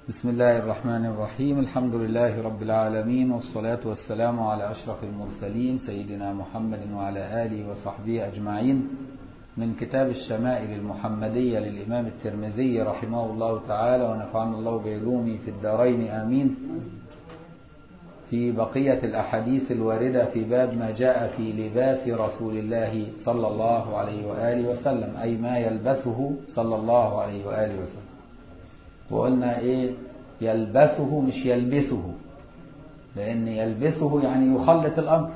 بسم الله الرحمن الرحيم الحمد لله رب العالمين والصلاة والسلام على أشرف المرسلين سيدنا محمد وعلى آله وصحبه أجمعين من كتاب الشمائل المحمدية للإمام الترمذي رحمه الله تعالى ونفعنا الله بعلومه في الدارين آمين في بقية الأحاديث الواردة في باب ما جاء في لباس رسول الله صلى الله عليه وآله وسلم أي ما يلبسه صلى الله عليه وآله وسلم وقلنا إيه يلبسه مش يلبسه لأن يلبسه يعني يخلط الأمر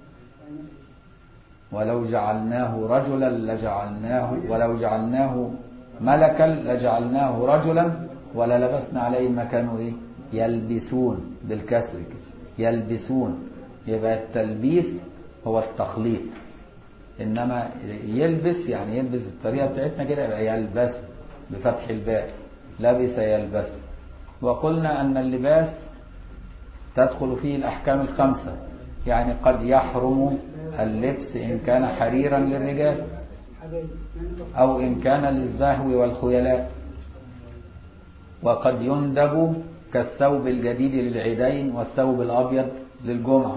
ولو جعلناه رجلا لجعلناه ولو جعلناه ملكا لجعلناه رجلا وللبسنا عليه ما كانوا إيه يلبسون بالكسر كده يلبسون يبقى التلبيس هو التخليط إنما يلبس يعني يلبس بالطريقة بتاعتنا كده يبقى يلبس بفتح الباء لبس يلبس وقلنا أن اللباس تدخل فيه الأحكام الخمسة يعني قد يحرم اللبس إن كان حريرا للرجال أو إن كان للزهو والخيلاء وقد يندب كالثوب الجديد للعيدين والثوب الأبيض للجمعة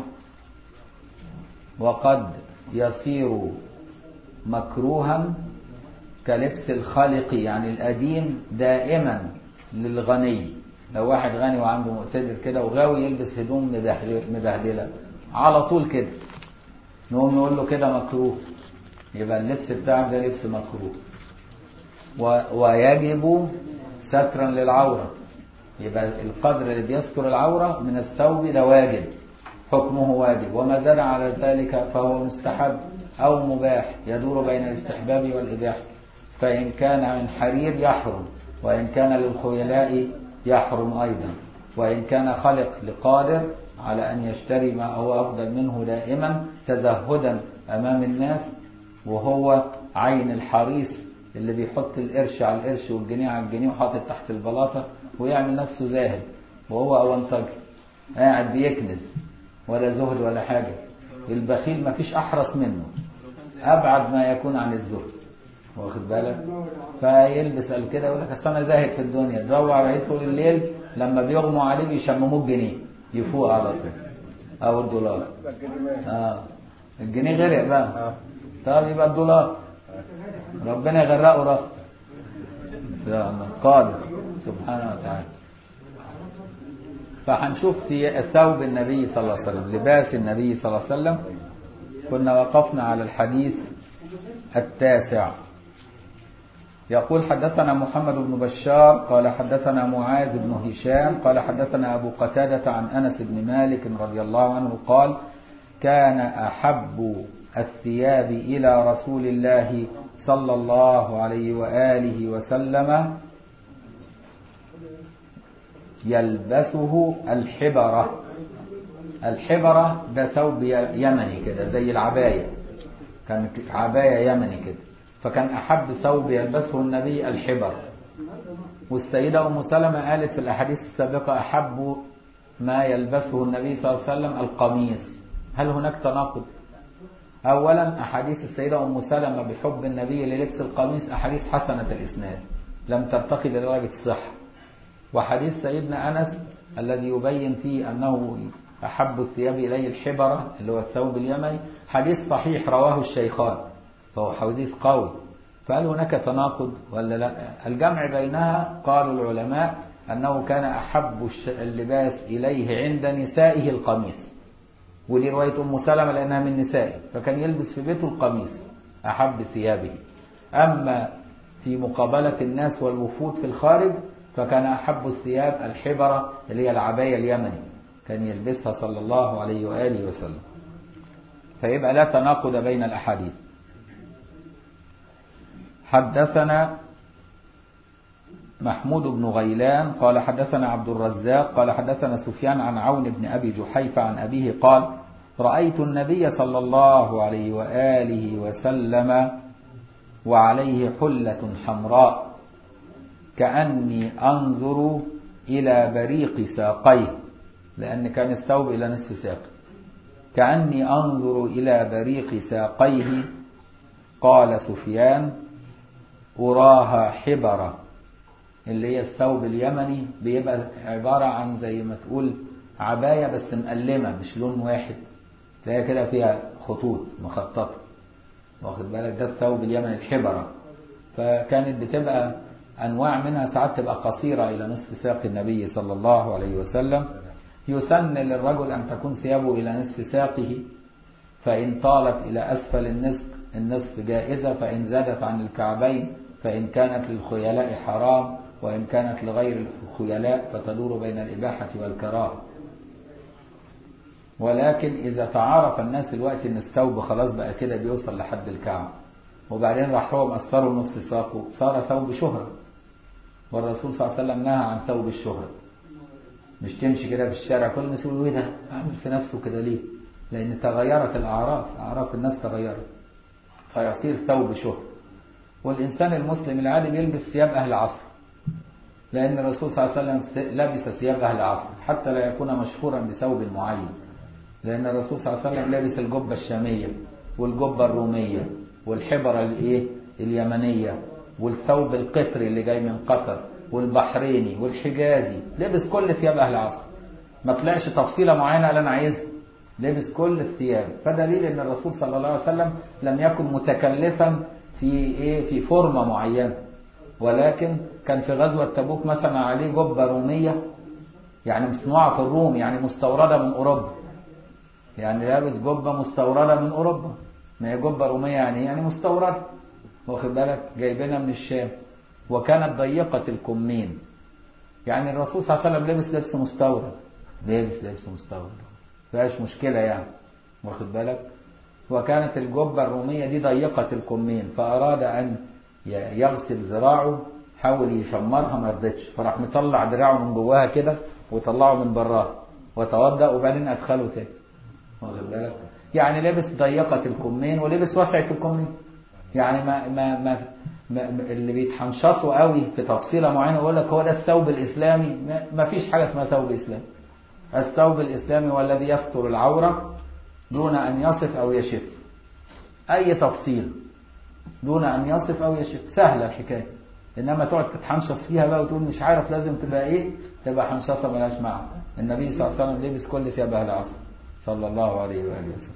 وقد يصير مكروها كلبس الخلق يعني القديم دائما للغني لو واحد غني وعنده مقتدر كده وغاوي يلبس هدوم مبهدلة على طول كده نقوم نقول له كده مكروه يبقى اللبس بتاعك ده لبس مكروه و... ويجب سترا للعورة يبقى القدر اللي بيستر العورة من الثوب ده واجب حكمه واجب وما زاد على ذلك فهو مستحب أو مباح يدور بين الاستحباب والإباحة فإن كان من حرير يحرم وإن كان للخيلاء يحرم أيضا وإن كان خلق لقادر على أن يشتري ما هو أفضل منه دائما تزهدا أمام الناس وهو عين الحريص اللي بيحط القرش على القرش والجنيه على الجنيه وحاطط تحت البلاطة ويعمل نفسه زاهد وهو أونطجي قاعد بيكنز ولا زهد ولا حاجة البخيل ما فيش أحرص منه أبعد ما يكون عن الزهد واخد بالك فيلبس قال كده يقول لك اصل انا زاهد في الدنيا تدور عليه طول الليل لما بيغموا عليه بيشمموه الجنيه يفوق على طول او الدولار اه الجنيه غرق بقى طب يبقى الدولار ربنا يغرقه رخ قادر سبحانه وتعالى فهنشوف ثوب النبي صلى الله عليه وسلم لباس النبي صلى الله عليه وسلم كنا وقفنا على الحديث التاسع يقول حدثنا محمد بن بشار قال حدثنا معاذ بن هشام قال حدثنا أبو قتادة عن أنس بن مالك رضي الله عنه قال كان أحب الثياب إلى رسول الله صلى الله عليه وآله وسلم يلبسه الحبرة الحبرة ده ثوب يمني كده زي العباية كانت عباية يمني كده فكان أحب ثوب يلبسه النبي الحبر والسيدة أم سلمة قالت في الأحاديث السابقة أحب ما يلبسه النبي صلى الله عليه وسلم القميص هل هناك تناقض أولا أحاديث السيدة أم سلمة بحب النبي للبس القميص أحاديث حسنة الإسناد لم ترتقي لدرجة الصحة وحديث سيدنا أنس الذي يبين فيه أنه أحب الثياب إليه الحبرة اللي هو الثوب اليمني حديث صحيح رواه الشيخان فهو حديث قوي فهل هناك تناقض ولا لا الجمع بينها قالوا العلماء أنه كان أحب اللباس إليه عند نسائه القميص ودي رواية أم سلمة لأنها من نسائه فكان يلبس في بيته القميص أحب ثيابه أما في مقابلة الناس والوفود في الخارج فكان أحب الثياب الحبرة اللي هي العباية اليمني كان يلبسها صلى الله عليه وآله وسلم فيبقى لا تناقض بين الأحاديث حدثنا محمود بن غيلان قال حدثنا عبد الرزاق قال حدثنا سفيان عن عون بن أبي جحيفة عن أبيه قال رأيت النبي صلى الله عليه وآله وسلم وعليه حلة حمراء كأني أنظر إلى بريق ساقيه لأن كان الثوب إلى نصف ساق كأني أنظر إلى بريق ساقيه قال سفيان أراها حبرة اللي هي الثوب اليمني بيبقى عبارة عن زي ما تقول عباية بس مقلمة مش لون واحد تلاقيها كده فيها خطوط مخططة واخد بالك ده الثوب اليمني الحبرة فكانت بتبقى أنواع منها ساعات تبقى قصيرة إلى نصف ساق النبي صلى الله عليه وسلم يسن للرجل أن تكون ثيابه إلى نصف ساقه فإن طالت إلى أسفل النصف النصف جائزة فإن زادت عن الكعبين فإن كانت للخيلاء حرام وإن كانت لغير الخيلاء فتدور بين الإباحة والكراهة ولكن إذا تعارف الناس الوقت إن الثوب خلاص بقى كده بيوصل لحد الكعب وبعدين راح هو مقصره نص ساقه صار ثوب شهرة والرسول صلى الله عليه وسلم نهى عن ثوب الشهرة مش تمشي كده في الشارع كل الناس يقولوا ايه ده عامل في نفسه كده ليه لأن تغيرت الأعراف أعراف الناس تغيرت فيصير ثوب شهرة والإنسان المسلم العادي بيلبس ثياب أهل عصر لأن الرسول صلى الله عليه وسلم لبس ثياب أهل عصر حتى لا يكون مشهورا بثوب معين لأن الرسول صلى الله عليه وسلم لابس الجبة الشامية والجبة الرومية والحبرة الإيه اليمنية والثوب القطري اللي جاي من قطر والبحريني والحجازي لبس كل ثياب أهل عصر ما طلعش تفصيلة معينة اللي أنا عايزها لبس كل الثياب فدليل ان الرسول صلى الله عليه وسلم لم يكن متكلفا في ايه في فورمه معينه ولكن كان في غزوه تبوك مثلا عليه جبه روميه يعني مصنوعه في الروم يعني مستورده من اوروبا يعني لابس جبه مستورده من اوروبا ما هي جبه روميه يعني يعني مستورده واخد بالك جايبينها من الشام وكانت ضيقه الكمين يعني الرسول صلى الله عليه وسلم لبس لبس مستورد لبس لبس مستورد فيهاش مشكلة يعني واخد بالك وكانت الجبة الرومية دي ضيقة الكمين فأراد أن يغسل ذراعه حاول يشمرها ما رضتش فراح مطلع دراعه من جواها كده وطلعه من براها وتوضأ وبعدين أدخله تاني واخد بالك يعني لبس ضيقة الكمين ولبس وسعة الكمين يعني ما ما ما, ما اللي بيتحنشصوا قوي في تفصيلة معينة يقول لك هو ده الثوب الإسلامي ما, ما فيش حاجة اسمها ثوب إسلامي الثوب الإسلامي والذي يستر العورة دون أن يصف أو يشف أي تفصيل دون أن يصف أو يشف سهلة الحكاية إنما تقعد تتحنشص فيها بقى وتقول مش عارف لازم تبقى إيه تبقى حنشصة ملاش معنى النبي صلى الله عليه وسلم لبس كل ثياب أهل العصر صلى الله عليه وآله وسلم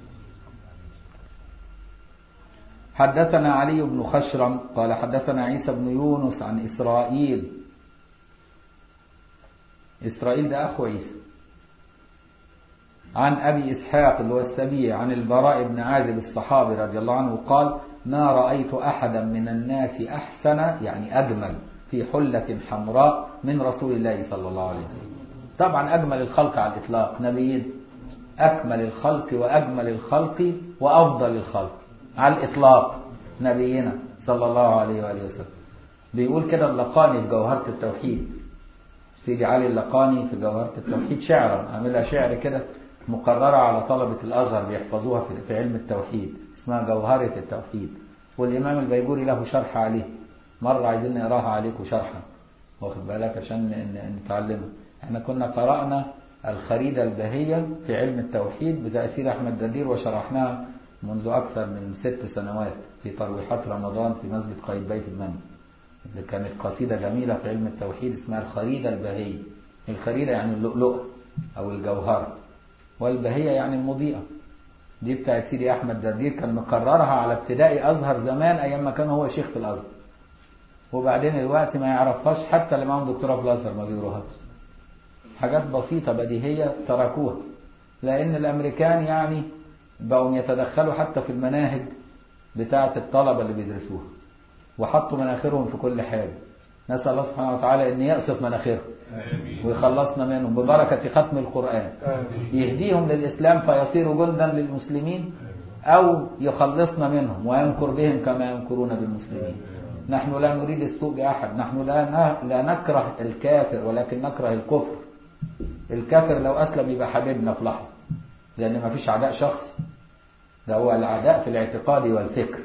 حدثنا علي بن خشرم قال حدثنا عيسى بن يونس عن إسرائيل إسرائيل ده أخو عيسى عن أبي إسحاق اللي هو السبيع عن البراء بن عازب الصحابي رضي الله عنه قال ما رأيت أحدا من الناس أحسن يعني أجمل في حلة حمراء من رسول الله صلى الله عليه وسلم طبعا أجمل الخلق على الإطلاق نبيين أكمل الخلق وأجمل الخلق وأفضل الخلق على الإطلاق نبينا صلى الله عليه وآله وسلم بيقول كده اللقاني في جوهرة التوحيد سيدي علي اللقاني في جوهرة التوحيد شعرا عاملها شعر كده مقررة على طلبة الأزهر بيحفظوها في علم التوحيد اسمها جوهرة التوحيد والإمام البيجوري له شرح عليه مرة عايزين نقراها عليكم شرحا واخد بالك عشان نتعلمها احنا كنا قرأنا الخريدة البهية في علم التوحيد بتأثير أحمد دردير وشرحناها منذ أكثر من ست سنوات في ترويحات رمضان في مسجد قايد بيت المنى اللي كانت قصيدة جميلة في علم التوحيد اسمها الخريدة البهية الخريدة يعني اللؤلؤة أو الجوهرة والبهية يعني المضيئة دي بتاعت سيدي أحمد دردير كان مقررها على ابتدائي أزهر زمان أيام ما كان هو شيخ في الأزهر وبعدين الوقت ما يعرفهاش حتى اللي معاهم دكتوراه في الأزهر ما بيقروهاش حاجات بسيطة بديهية تركوها لأن الأمريكان يعني بقوا يتدخلوا حتى في المناهج بتاعة الطلبة اللي بيدرسوها وحطوا مناخيرهم في كل حاجة نسأل الله سبحانه وتعالى أن يقصف مناخيرهم ويخلصنا منهم ببركة ختم القرآن يهديهم للإسلام فيصيروا جندا للمسلمين أو يخلصنا منهم وينكر بهم كما ينكرون بالمسلمين نحن لا نريد السوء بأحد نحن لا لا نكره الكافر ولكن نكره الكفر الكافر لو أسلم يبقى حبيبنا في لحظة لأن ما فيش عداء شخصي ده هو العداء في الاعتقاد والفكر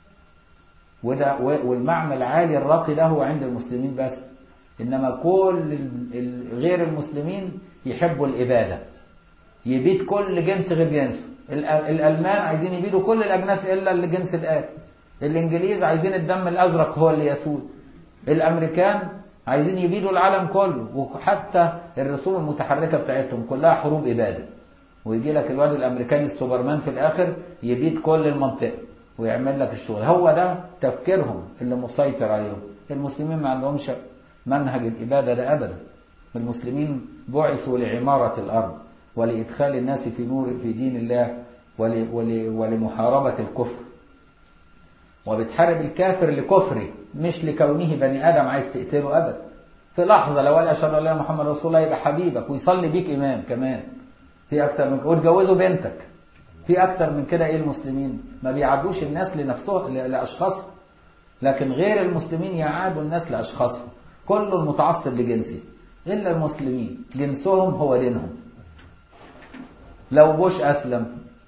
وده والمعنى العالي الراقي ده هو عند المسلمين بس إنما كل غير المسلمين يحبوا الإبادة يبيد كل جنس غير جنسه الألمان عايزين يبيدوا كل الأجناس إلا الجنس الآتي الإنجليز عايزين الدم الأزرق هو اللي يسود الأمريكان عايزين يبيدوا العالم كله وحتى الرسوم المتحركة بتاعتهم كلها حروب إبادة ويجي لك الواد الأمريكاني السوبرمان في الآخر يبيد كل المنطقة ويعمل لك الشغل هو ده تفكيرهم اللي مسيطر عليهم المسلمين ما عندهمش منهج الإبادة ده أبدا المسلمين بعثوا لعمارة الأرض ولإدخال الناس في نور في دين الله ول ول ولمحاربة الكفر وبتحارب الكافر لكفره مش لكونه بني آدم عايز تقتله أبدا في لحظة لو قال أشهد أن لا محمد رسول الله يبقى حبيبك ويصلي بيك إمام كمان في أكتر من وتجوزوا بنتك في أكتر من كده إيه المسلمين ما بيعادوش الناس لنفسهم لأشخاصهم لكن غير المسلمين يعادوا الناس لأشخاصهم كل المتعصب لجنسه إلا المسلمين جنسهم هو دينهم لو بوش أسلم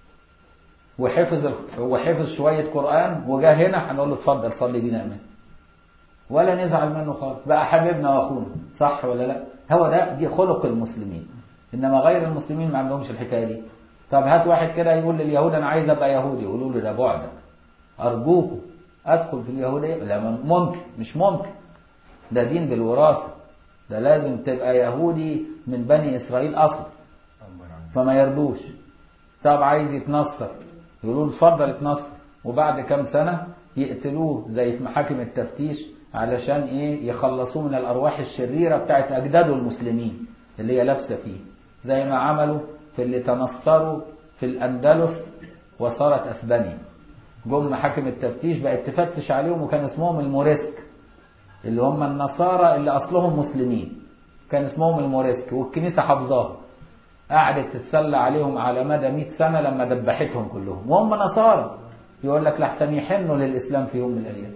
وحفظ وحفظ شوية قرآن وجا هنا هنقول له اتفضل صلي بينا إمام ولا نزعل منه خالص بقى حبيبنا واخونا صح ولا لا هو ده دي خلق المسلمين انما غير المسلمين ما عندهمش الحكايه دي طب هات واحد كده يقول لليهود انا عايز ابقى يهودي يقولوا له ده بعدك ارجوكم ادخل في اليهوديه لا ممكن مش ممكن ده دين بالوراثه ده لازم تبقى يهودي من بني اسرائيل اصلا فما يرضوش طب عايز يتنصر يقولوا له اتفضل اتنصر وبعد كام سنه يقتلوه زي في محاكم التفتيش علشان ايه يخلصوه من الارواح الشريره بتاعت اجداده المسلمين اللي هي لابسه فيه زي ما عملوا في اللي تنصروا في الاندلس وصارت اسبانيا جم محاكم التفتيش بقت تفتش عليهم وكان اسمهم الموريسك اللي هم النصارى اللي اصلهم مسلمين كان اسمهم الموريسك والكنيسه حافظاهم قعدت تتسلى عليهم على مدى 100 سنه لما دبحتهم كلهم وهم نصارى يقول لك لحسن يحنوا للاسلام في يوم من الايام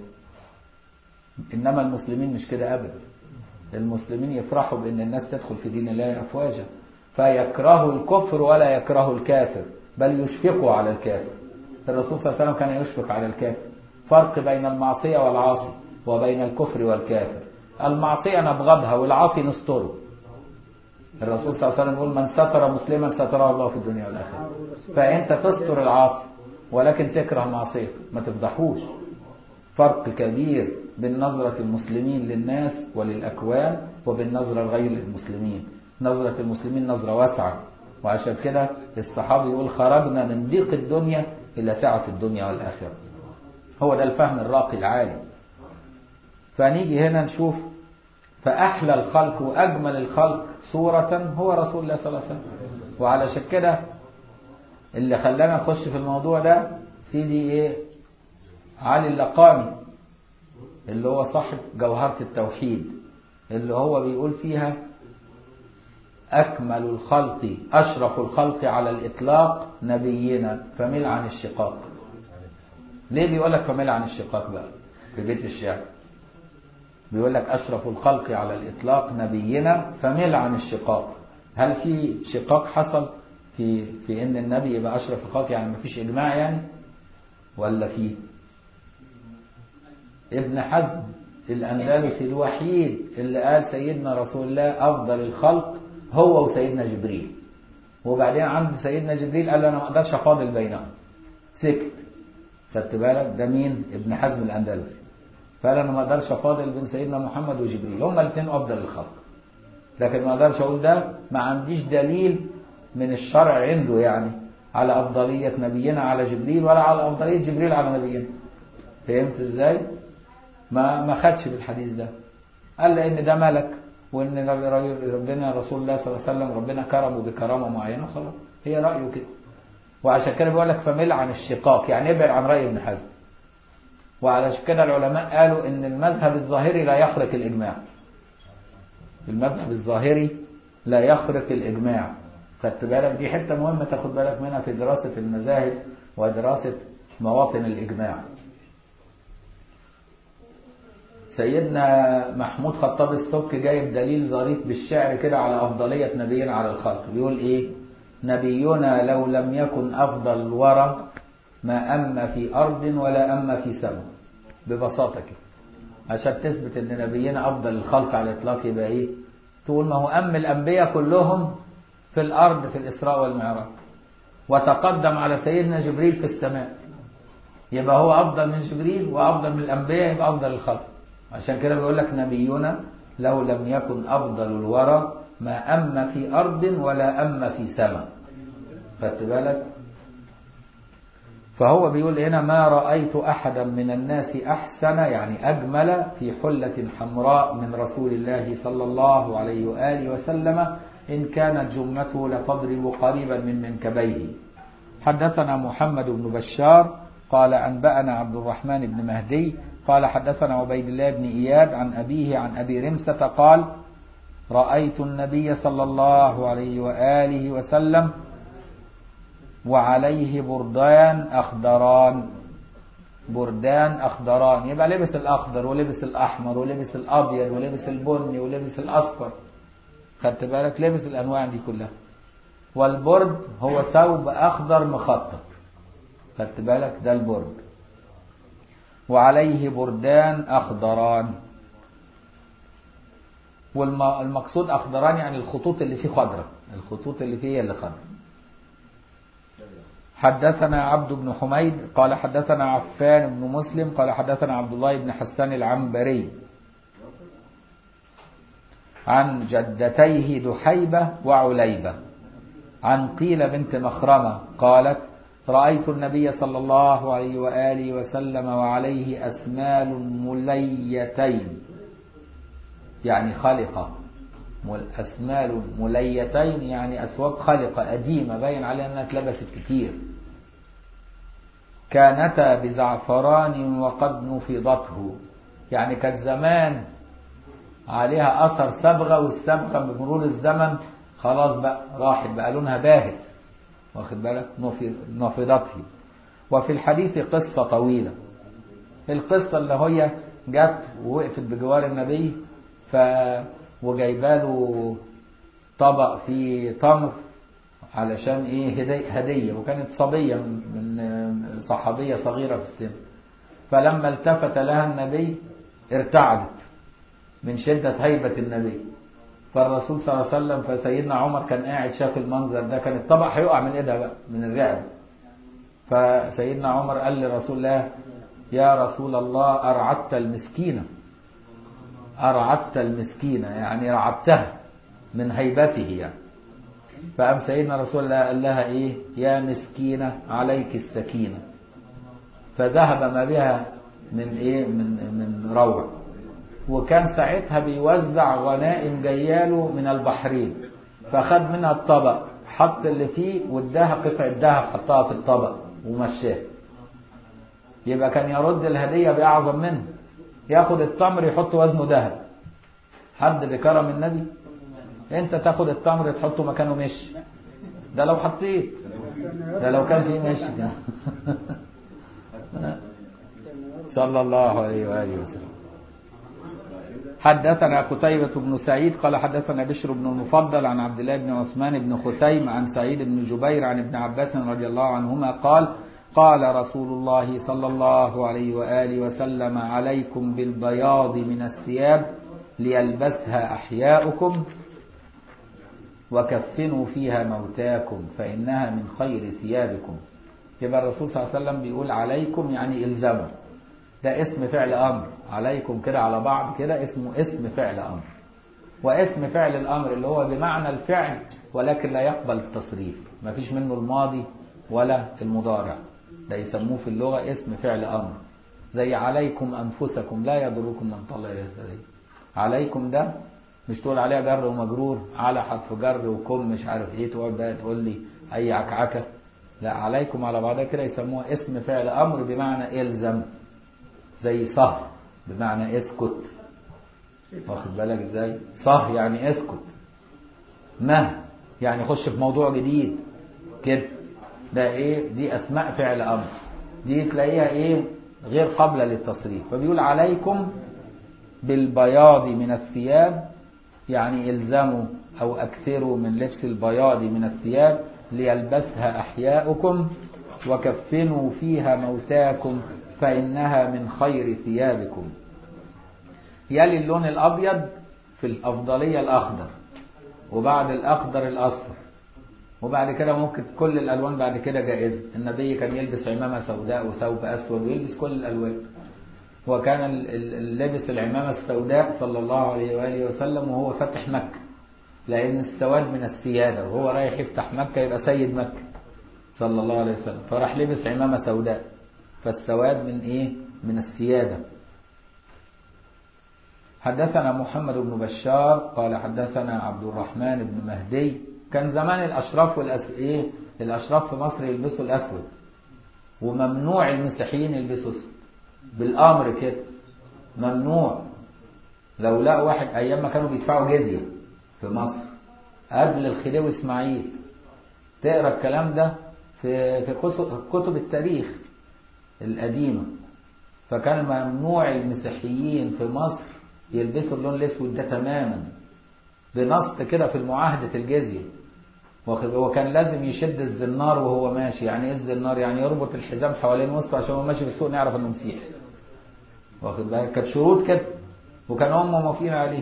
انما المسلمين مش كده ابدا المسلمين يفرحوا بان الناس تدخل في دين الله افواجا فيكرهوا الكفر ولا يكرهوا الكافر بل يشفقوا على الكافر الرسول صلى الله عليه وسلم كان يشفق على الكافر فرق بين المعصية والعاصي وبين الكفر والكافر المعصية نبغضها والعاصي نستره الرسول صلى الله عليه وسلم يقول من ستر مسلما ستره الله في الدنيا والآخرة فأنت تستر العاصي ولكن تكره معصيته ما تفضحوش فرق كبير بين نظرة المسلمين للناس وللأكوان وبين نظرة غير المسلمين نظرة المسلمين نظرة واسعة وعشان كده الصحابي يقول خرجنا من ضيق الدنيا إلى سعة الدنيا والآخرة هو ده الفهم الراقي العالي فنيجي هنا نشوف فأحلى الخلق وأجمل الخلق صورة هو رسول الله صلى الله عليه وسلم وعلشان كده اللي خلانا نخش في الموضوع ده سيدي ايه علي اللقاني اللي هو صاحب جوهرة التوحيد اللي هو بيقول فيها أكمل الخلق أشرف الخلق على الإطلاق نبينا فمل عن الشقاق ليه بيقول لك فمل عن الشقاق بقى في بيت الشعر بيقول لك أشرف الخلق على الإطلاق نبينا فمل عن الشقاق هل في شقاق حصل في في ان النبي يبقى اشرف الخلق يعني مفيش اجماع يعني ولا في ابن حزم الاندلسي الوحيد اللي قال سيدنا رسول الله افضل الخلق هو وسيدنا جبريل وبعدين عند سيدنا جبريل قال له انا ما اقدرش افاضل بينهم سكت خدت بالك ده مين ابن حزم الاندلسي فقال انا ما اقدرش افاضل بين سيدنا محمد وجبريل هما الاثنين افضل الخلق لكن ما اقدرش اقول ده ما عنديش دليل من الشرع عنده يعني على أفضلية نبينا على جبريل ولا على أفضلية جبريل على نبينا فهمت ازاي ما ما خدش بالحديث ده قال لأن ده ملك وإن ربنا رسول الله صلى الله عليه وسلم ربنا كرمه بكرامة معينة خلاص هي رأيه كده وعشان كده بيقول لك فمل عن الشقاق يعني ابعد عن رأي ابن حزم وعلشان كده العلماء قالوا إن المذهب الظاهري لا يخرق الإجماع المذهب الظاهري لا يخرق الإجماع خدت بالك دي حته مهمه تاخد بالك منها في دراسه المذاهب ودراسه مواطن الاجماع سيدنا محمود خطاب السبك جايب دليل ظريف بالشعر كده على افضليه نبينا على الخلق بيقول ايه نبينا لو لم يكن افضل الورى ما اما في ارض ولا اما في سماء ببساطه كده عشان تثبت ان نبينا افضل الخلق على الاطلاق يبقى ايه تقول ما هو ام الانبياء كلهم في الأرض في الإسراء والمعراج وتقدم على سيدنا جبريل في السماء يبقى هو أفضل من جبريل وأفضل من الأنبياء يبقى أفضل الخلق عشان كده بيقول لك نبينا لو لم يكن أفضل الورى ما أم في أرض ولا أم في سماء خدت بالك فهو بيقول هنا ما رأيت أحدا من الناس أحسن يعني أجمل في حلة حمراء من رسول الله صلى الله عليه وآله وسلم إن كانت جمته لتضرب قريبا من منكبيه حدثنا محمد بن بشار قال أنبأنا عبد الرحمن بن مهدي قال حدثنا عبيد الله بن إياد عن أبيه عن أبي رمسة قال رأيت النبي صلى الله عليه وآله وسلم وعليه بردان أخضران بردان أخضران يبقى لبس الأخضر ولبس الأحمر ولبس الأبيض ولبس البني ولبس الأصفر خدت بالك لبس الأنواع دي كلها والبرد هو ثوب أخضر مخطط خدت بالك ده البرد وعليه بردان أخضران والمقصود أخضران يعني الخطوط اللي فيه خضرة الخطوط اللي فيه اللي خضرة حدثنا عبد بن حميد قال حدثنا عفان بن مسلم قال حدثنا عبد الله بن حسان العنبري عن جدتيه دحيبة وعليبة عن قيل بنت مخرمة قالت رأيت النبي صلى الله عليه وآله وسلم وعليه أسمال مليتين يعني خلقة أسمال مليتين يعني أسواق خلقة قديمة باين عليها أنها اتلبست كتير كانتا بزعفران وقد نفضته يعني كانت زمان عليها أثر صبغة والصبغة بمرور الزمن خلاص بقى راحت بقى لونها باهت واخد بالك نفضته وفي الحديث قصة طويلة القصة اللي هي جت ووقفت بجوار النبي ف وجايباله طبق فيه تمر علشان ايه هدية, هدية وكانت صبية من صحابية صغيرة في السن فلما التفت لها النبي ارتعدت من شدة هيبة النبي فالرسول صلى الله عليه وسلم فسيدنا عمر كان قاعد شاف المنظر ده كان الطبق هيقع من ايدها بقى من الرعب فسيدنا عمر قال لرسول الله يا رسول الله أرعدت المسكينة أرعدت المسكينة يعني رعبتها من هيبته يعني فقام سيدنا رسول الله قال لها إيه يا مسكينة عليك السكينة فذهب ما بها من إيه من من روع وكان ساعتها بيوزع غنائم جياله من البحرين فخد منها الطبق حط اللي فيه واداها قطعة ذهب حطها في الطبق ومشاه يبقى كان يرد الهدية بأعظم منه ياخد التمر يحط وزنه ذهب حد بكرم النبي انت تاخد التمر تحطه مكانه مش ده لو حطيت ده لو كان فيه مش صلى الله عليه وآله وسلم حدثنا قتيبة بن سعيد قال حدثنا بشر بن المفضل عن عبد الله بن عثمان بن خثيم عن سعيد بن جبير عن ابن عباس رضي الله عنهما قال قال رسول الله صلى الله عليه وآله وسلم عليكم بالبياض من الثياب ليلبسها أحياؤكم وكفنوا فيها موتاكم فإنها من خير ثيابكم يبقى الرسول صلى الله عليه وسلم بيقول عليكم يعني إلزموا ده اسم فعل أمر عليكم كده على بعض كده اسمه اسم فعل أمر واسم فعل الأمر اللي هو بمعنى الفعل ولكن لا يقبل التصريف ما فيش منه الماضي ولا المضارع ده يسموه في اللغة اسم فعل أمر زي عليكم أنفسكم لا يضركم من طلع إلى السبيل عليكم ده مش تقول عليها جر ومجرور على حرف جر وكم مش عارف ايه تقعد بقى تقول لي اي عكعكه لا عليكم على بعضها كده يسموها اسم فعل امر بمعنى الزم زي صه بمعنى اسكت واخد بالك ازاي صه يعني اسكت مه يعني خش في موضوع جديد كده ده ايه دي اسماء فعل امر دي تلاقيها ايه غير قابله للتصريف فبيقول عليكم بالبياض من الثياب يعني الزموا او اكثروا من لبس البياض من الثياب ليلبسها احياؤكم وكفنوا فيها موتاكم فانها من خير ثيابكم يلي اللون الابيض في الافضليه الاخضر وبعد الاخضر الاصفر وبعد كده ممكن كل الالوان بعد كده جائزه النبي كان يلبس عمامه سوداء وثوب اسود ويلبس كل الالوان وكان ال- ال- لابس العمامة السوداء صلى الله عليه وآله وسلم وهو فتح مكة لأن السواد من السيادة وهو رايح يفتح مكة يبقى سيد مكة صلى الله عليه وسلم فراح لبس عمامة سوداء فالسواد من إيه؟ من السيادة حدثنا محمد بن بشار قال حدثنا عبد الرحمن بن مهدي كان زمان الأشراف والأس... إيه؟ الأشراف في مصر يلبسوا الأسود وممنوع المسيحيين يلبسوا أسود بالأمر كده ممنوع لو لقوا واحد أيام ما كانوا بيدفعوا جزية في مصر قبل الخديوي إسماعيل تقرا الكلام ده في في كتب- كتب التاريخ القديمة فكان ممنوع المسيحيين في مصر يلبسوا اللون الأسود ده تماما بنص كده في المعاهدة الجزية واخد- هو كان لازم يشد الزنار وهو ماشي يعني ايه الزنار يعني يربط الحزام حوالين وسطه عشان هو ماشي في السوق نعرف انه مسيحي واخد بالك كانت شروط كده وكان هم موافقين عليه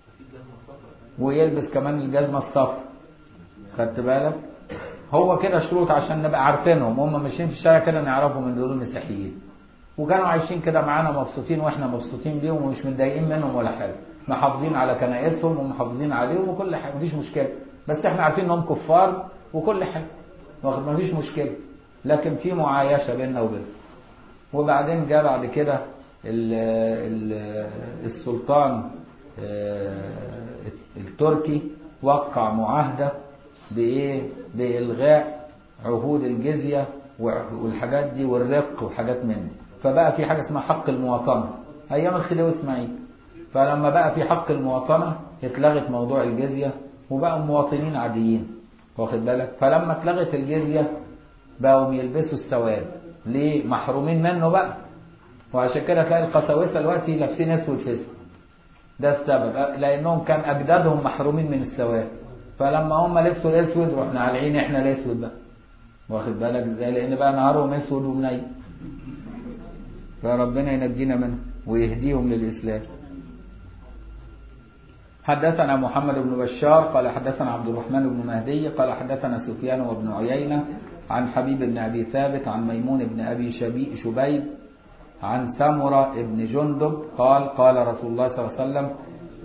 ويلبس كمان الجزمة الصفراء خدت بالك هو كده شروط عشان نبقى عارفينهم هم ماشيين في الشارع كده نعرفهم ان دول مسيحيين وكانوا عايشين كده معانا مبسوطين واحنا مبسوطين بيهم ومش متضايقين منهم ولا حاجه محافظين على كنائسهم ومحافظين عليهم وكل حاجه مفيش مشكله بس احنا عارفين انهم كفار وكل حاجه واخد مفيش مشكله لكن في معايشه بيننا وبينهم وبعدين جاء بعد كده ال ال السلطان آه، التركي وقع معاهدة بإيه؟ بإلغاء عهود الجزية والحاجات دي والرق وحاجات من دي فبقى في حاجة اسمها حق المواطنة أيام الخديوي إسماعيل فلما بقى في حق المواطنة اتلغت موضوع الجزية وبقوا مواطنين عاديين واخد بالك فلما اتلغت الجزية بقوا يلبسوا السواد ليه محرومين منه بقى وعشان كده تلاقي القساوسه دلوقتي لابسين اسود في اسود ده السبب لانهم كان اجدادهم محرومين من السواد فلما هم لبسوا الاسود رحنا عالعين احنا الاسود بقى واخد بالك ازاي لان بقى نهارهم اسود ومنيل فربنا ينجينا منه ويهديهم للاسلام حدثنا محمد بن بشار قال حدثنا عبد الرحمن بن مهدي قال حدثنا سفيان وابن عيينة عن حبيب بن أبي ثابت عن ميمون بن أبي شبي شبيب عن سمرة بن جندب قال قال رسول الله صلى الله عليه وسلم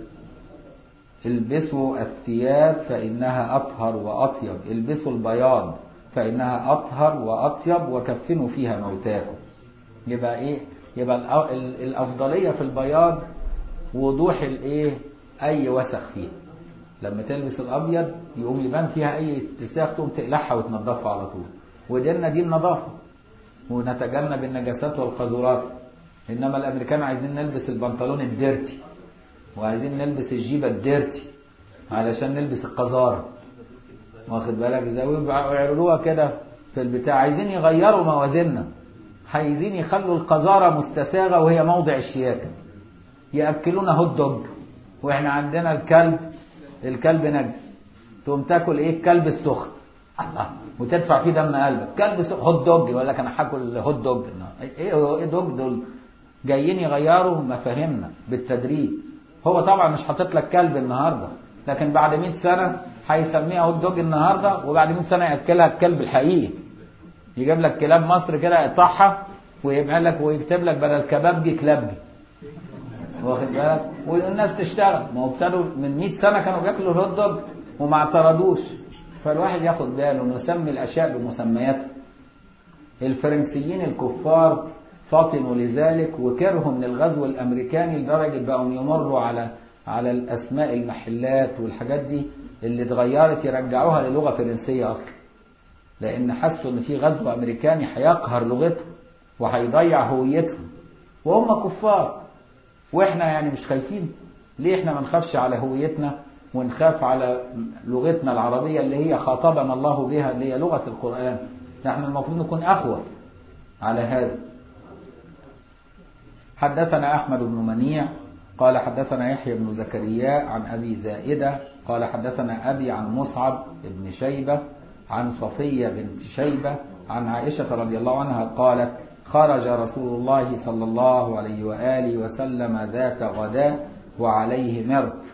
البسوا الثياب فإنها أطهر وأطيب البسوا البياض فإنها أطهر وأطيب وكفنوا فيها موتاكم يبقى إيه يبقى الأ- ال- الأفضلية في البياض وضوح الإيه أي وسخ فيها لما تلبس الأبيض يقوم يبان فيها أي اتساخ تقوم تقلعها وتنضفها على طول وديننا دي النظافة ونتجنب النجاسات والقذورات إنما الأمريكان عايزين نلبس البنطلون الديرتي وعايزين نلبس الجيبة الديرتي علشان نلبس القذارة واخد بالك ازاي ويبقوا يعرضوها كده في البتاع عايزين يغيروا موازيننا عايزين يخلوا القذارة مستساغة وهي موضع الشياكة يأكلونا هوت دوج واحنا عندنا الكلب الكلب نجس تقوم تاكل ايه الكلب السخن الله وتدفع فيه دم قلبك كلب سخن هوت دوج يقول لك انا هاكل هوت دوج ايه هو ايه دوج دول جايين يغيروا مفاهيمنا بالتدريج هو طبعا مش حاطط لك كلب النهارده لكن بعد 100 سنه هيسميها هوت دوج النهارده وبعد 100 سنه ياكلها الكلب الحقيقي يجيب لك كلاب مصر كده يقطعها ويبقى لك ويكتب لك بدل كبابجي كلابجي واخد بالك والناس تشتغل ما هو ابتدوا من 100 سنه كانوا بياكلوا الهوت دوج وما اعترضوش فالواحد ياخد باله نسمي الاشياء بمسمياتها الفرنسيين الكفار فطنوا لذلك وكرهوا من الغزو الامريكاني لدرجه بقوا يمروا على على الاسماء المحلات والحاجات دي اللي اتغيرت يرجعوها للغه فرنسيه اصلا لان حسوا ان في غزو امريكاني هيقهر لغتهم وهيضيع هويتهم وهم كفار واحنا يعني مش خايفين ليه احنا ما نخافش على هويتنا ونخاف على لغتنا العربية اللي هي خاطبنا الله بها اللي هي لغة القرآن نحن المفروض نكون أخوة على هذا حدثنا أحمد بن منيع قال حدثنا يحيى بن زكريا عن أبي زائدة قال حدثنا أبي عن مصعب بن شيبة عن صفية بنت شيبة عن عائشة رضي الله عنها قالت خرج رسول الله صلى الله عليه وآله وسلم ذات غداء وعليه مرت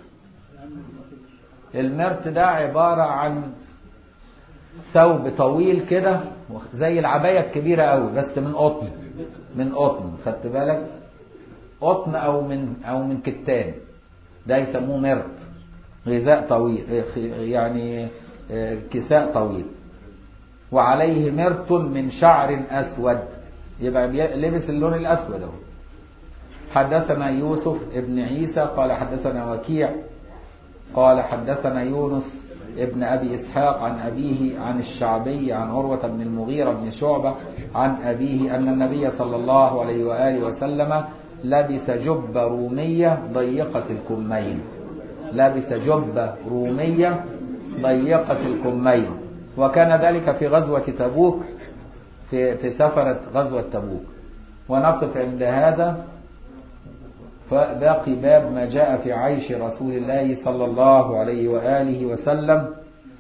المرت ده عبارة عن ثوب طويل كده زي العباية الكبيرة قوي بس من قطن من قطن خدت بالك قطن أو من أو من كتان ده يسموه مرط غذاء طويل يعني كساء طويل وعليه مرط من شعر أسود يبقى لبس اللون الأسود اهو حدثنا يوسف ابن عيسى قال حدثنا وكيع قال حدثنا يونس ابن أبي إسحاق عن أبيه عن الشعبي عن عروة بن المغيرة بن شعبة عن أبيه أن النبي صلى الله عليه وآله وسلم لبس جبة رومية ضيقة الكمين لبس جبة رومية ضيقة الكمين وكان ذلك في غزوة تبوك في في سفرة غزوة تبوك ونقف عند هذا فباقي باب ما جاء في عيش رسول الله صلى الله عليه وآله وسلم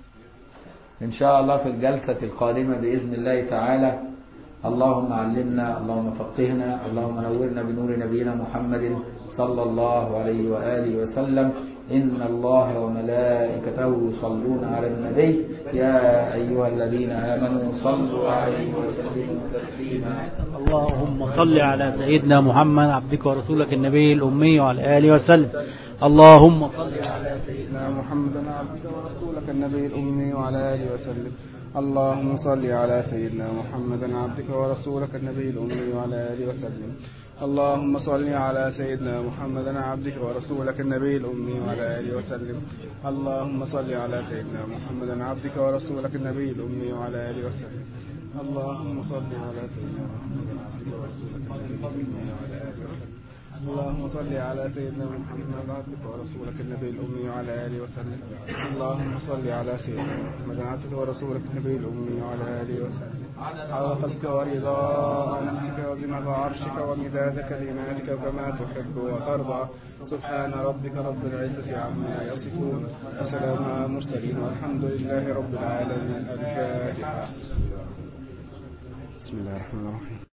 إن شاء الله في الجلسة القادمة بإذن الله تعالى اللهم علمنا اللهم فقهنا اللهم نورنا بنور نبينا محمد صلى الله عليه وآله وسلم إن الله وملائكته يصلون على النبي يا أيها الذين آمنوا صلوا عليه وسلموا تسليما اللهم صل على سيدنا محمد عبدك ورسولك النبي الأمي وعلى آله وسلم اللهم صل على سيدنا محمد عبدك ورسولك النبي الأمي وعلى آله وسلم اللهم صل على سيدنا محمد عبدك ورسولك النبي الأمي وعلى آله وسلم اللهم صل على سيدنا محمد عبدك ورسولك النبي الأمي وعلى آله وسلم اللهم صل على سيدنا محمد عبدك ورسولك النبي الأمي وعلى آله وسلم اللهم صل على سيدنا محمد عبدك ورسولك النبي الأمي وعلى آله وسلم اللهم صل على سيدنا محمد عبدك ورسولك النبي الأمي وعلى آله وسلم اللهم صل على سيدنا محمد عبدك ورسولك النبي الأمي وعلى آله وسلم على خلقك ورضا نفسك وزنة عرشك ومداد كلماتك كما تحب وترضى سبحان ربك رب العزة عما يصفون وسلام على المرسلين والحمد لله رب العالمين الفاتحة بسم الله الرحمن الرحيم